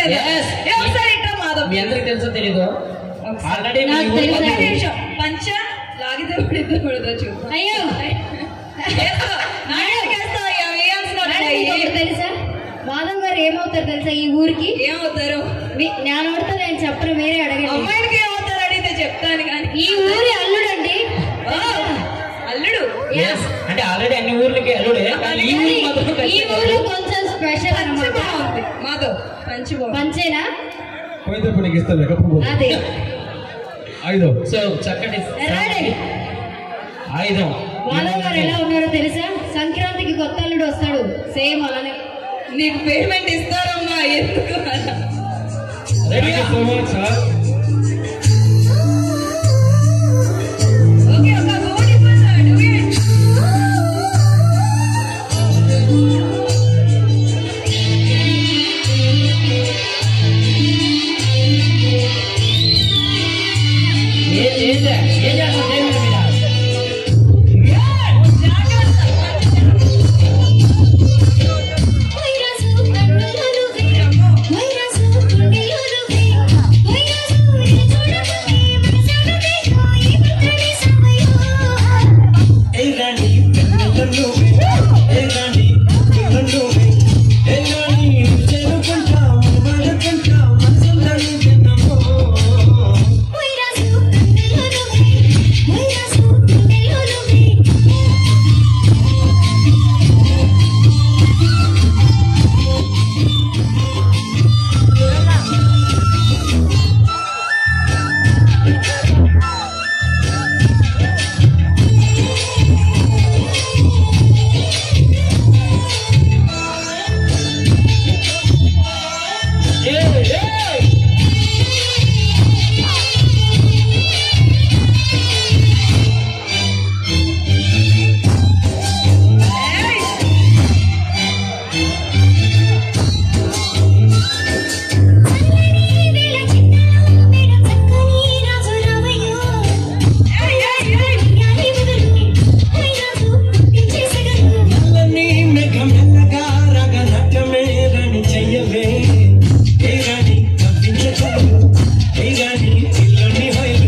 లేదా Yes. ఏ, ఒకసారి ఇట్రా మాధవ్ మీ అందరికి తెలుసో తెలీదు ఆల్రెడీ నాకు తెలుసు. ఒక్క నిమిషం పంచ లాగితే పడితే పడదో చూద్దాం అయ్యో వేసుకో. నాయనకి వేస్తావు, ఇక వేయాల్సిన మేడం, ఉన్నాయి. మీకు ఒకటి తెలుసా మాధవ్ గారు ఏమవుతారు తెలుసా ఈ ఊరికి ఏమవుతారు మీ- నేను అడితే నేను చెప్పను మీరే అడగండి అమ్మాయిలకి ఏమవుతారు అడిగితే చెప్తాను కానీ ఈ ఊరి అల్లుడండి ఆ, అల్లుడు Yes. అంటే ఆల్రెడీ అన్ని ఊర్లకి అల్లుడే కానీ ఈ ఊరికి మాత్రం ఈ ఊరు కొంచెం స్పెషల్ పంచ అనమాట బాగుంది మాధవ్ పంచి బాగుంది పంచేనా పోయినప్పుడు నీకు ఇస్తాను లేకపోతే అదే ఐదు సో చక్కటి రండి. ఆయుధం మాధవ్ గారు ఎలా ఉన్నారో తెలుసా సంక్రాంతికి కొత్త అల్లుడు వస్తాడు సేమ్ అలానే నీకు పేమెంట్ ఇస్తారమ్మా ఎందుకు అలా? Ready so much sir okay ఒక గోడి ఇవ్వండి, do it. ఏం చేద్దా ఏం చేస్తావు దేవుని మీద ఏ రాణి పెద్దలు ఏ రాణి పిల్లలు ఏ రాణి చెరుకుంటా మరకుంటా మనసులను విన్నమో ఏయ్, ఏయ్. నల్లని మెఘమెల్లగా రగ నటమే రాణి చెయ్యవే ఏ రాణి కప్పించకలు ఏ రాణి చిల్లని హైలు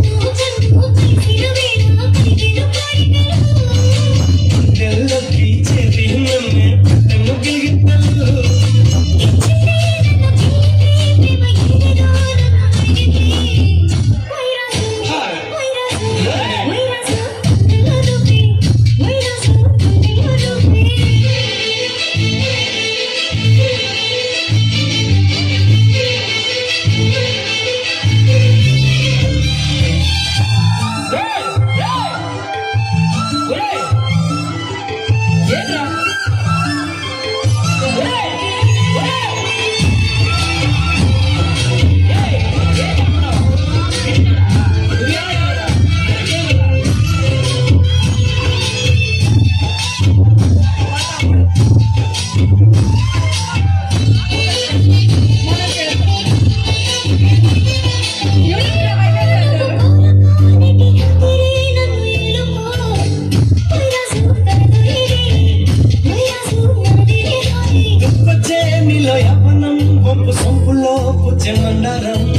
తెల్లకి చెరి నన్నే పట్టము గిలిగిత్తలు ఏయ్, ఏయ్. ఏయ్. ఏంట్రా? ఏయ్, ఏయ్. ఏయ్, ఏం చేస్తున్నావ్? ఏంట్రా? నువ్వేమయ్యావురా? దుప్పచ్చే నీలో యవనం వంపు సొంపులో పుచ్చమందారం